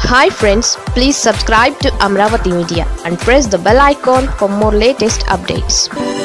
hi friends please subscribe to Amaravati media and press the bell icon for more latest updates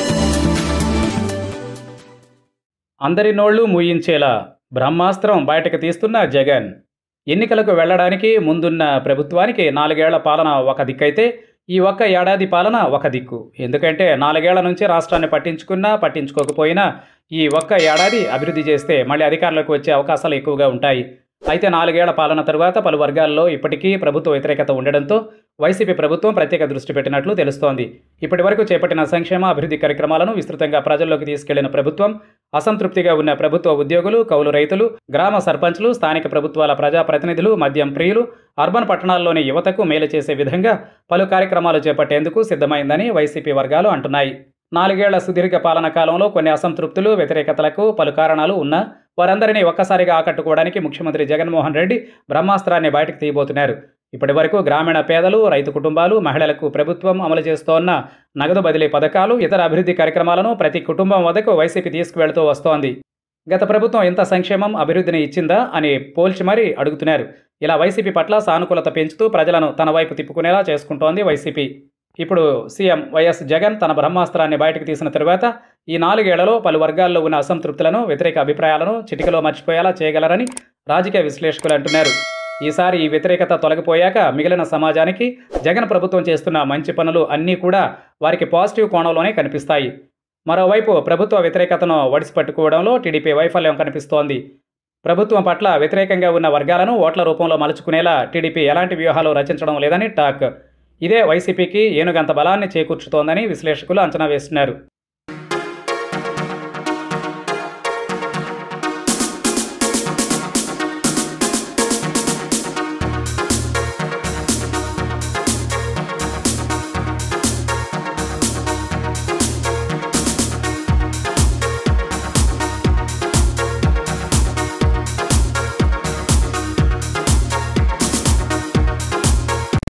అందరి నోళ్లు మూయించేలా బ్రహ్మాస్త్రం బయటకు తీస్తున్న జగన్ ఎన్నికలకు వెళ్లడానికి ముందున్న ప్రభుత్వానికి నాలుగేళ్ల పాలన ఒక దిక్కైతే ఈ ఒక్క ఏడాది పాలన ఒక దిక్కు ఎందుకంటే నాలుగేళ్ల నుంచి రాష్ట్రాన్ని పట్టించుకున్నా పట్టించుకోకపోయినా ఈ ఒక్క ఏడాది అభివృద్ధి చేస్తే మళ్ళీ అధికారంలోకి వచ్చే అవకాశాలు ఎక్కువగా ఉంటాయి అయితే నాలుగేళ్ల పాలన తరువాత పలు వర్గాల్లో ఇప్పటికీ ప్రభుత్వ వ్యతిరేకత ఉండడంతో వైసీపీ ప్రభుత్వం ప్రత్యేక దృష్టి పెట్టినట్లు తెలుస్తోంది ఇప్పటి వరకు చేపట్టిన సంక్షేమ అభివృద్ధి కార్యక్రమాలను విస్తృతంగా ప్రజల్లోకి తీసుకెళ్లిన ప్రభుత్వం అసంతృప్తిగా ఉన్న ప్రభుత్వ ఉద్యోగులు కౌలు రైతులు గ్రామ సర్పంచ్లు స్థానిక ప్రభుత్వాల ప్రజాప్రతినిధులు మద్యం ప్రియులు అర్బన్ పట్టణాల్లోని యువతకు మేలు చేసే విధంగా పలు కార్యక్రమాలు చేపట్టేందుకు సిద్ధమైందని వైసీపీ వర్గాలు అంటున్నాయి నాలుగేళ్ల సుదీర్ఘ పాలన కాలంలో కొన్ని అసంతృప్తులు వ్యతిరేకతలకు పలు కారణాలు ఉన్నా వారందరినీ ఒక్కసారిగా ఆకట్టుకోవడానికి ముఖ్యమంత్రి జగన్మోహన్ రెడ్డి బ్రహ్మాస్త్రాన్ని బయటకు తీయబోతున్నారు ఇప్పటి వరకు గ్రామీణ పేదలు రైతు కుటుంబాలు మహిళలకు ప్రభుత్వం అమలు చేస్తోన్న నగదు బదిలీ పథకాలు ఇతర అభివృద్ధి కార్యక్రమాలను ప్రతి కుటుంబం వద్దకు వైసీపీ తీసుకువెళ్తూ వస్తోంది గత ప్రభుత్వం ఎంత సంక్షేమం అభివృద్ధిని ఇచ్చిందా అని పోల్చి మరీ అడుగుతున్నారు ఇలా వైసీపీ పట్ల సానుకూలత పెంచుతూ ప్రజలను తన వైపు తిప్పుకునేలా చేసుకుంటోంది వైసీపీ ఇప్పుడు సీఎం వైఎస్ జగన్ తన బ్రహ్మాస్త్రాన్ని బయటకు తీసిన తరువాత ఈ నాలుగేళ్లలో పలు వర్గాల్లో ఉన్న అసంతృప్తులను వ్యతిరేక అభిప్రాయాలను చిటికలో మర్చిపోయేలా చేయగలరని రాజకీయ విశ్లేషకులు అంటున్నారు ఈసారి ఈ వ్యతిరేకత తొలగిపోయాక మిగిలిన సమాజానికి జగన్ ప్రభుత్వం చేస్తున్న మంచి పనులు అన్నీ కూడా వారికి పాజిటివ్ కోణంలోనే కనిపిస్తాయి మరోవైపు ప్రభుత్వ వ్యతిరేకతను ఒడిసిపట్టుకోవడంలో టీడీపీ వైఫల్యం కనిపిస్తోంది ప్రభుత్వం పట్ల వ్యతిరేకంగా ఉన్న వర్గాలను ఓట్ల రూపంలో మలుచుకునేలా టీడీపీ ఎలాంటి వ్యూహాలు రచించడం లేదని టాక్ ఇదే వైసీపీకి ఏనుగంత బలాన్ని చేకూర్చుతోందని విశ్లేషకులు అంచనా వేస్తున్నారు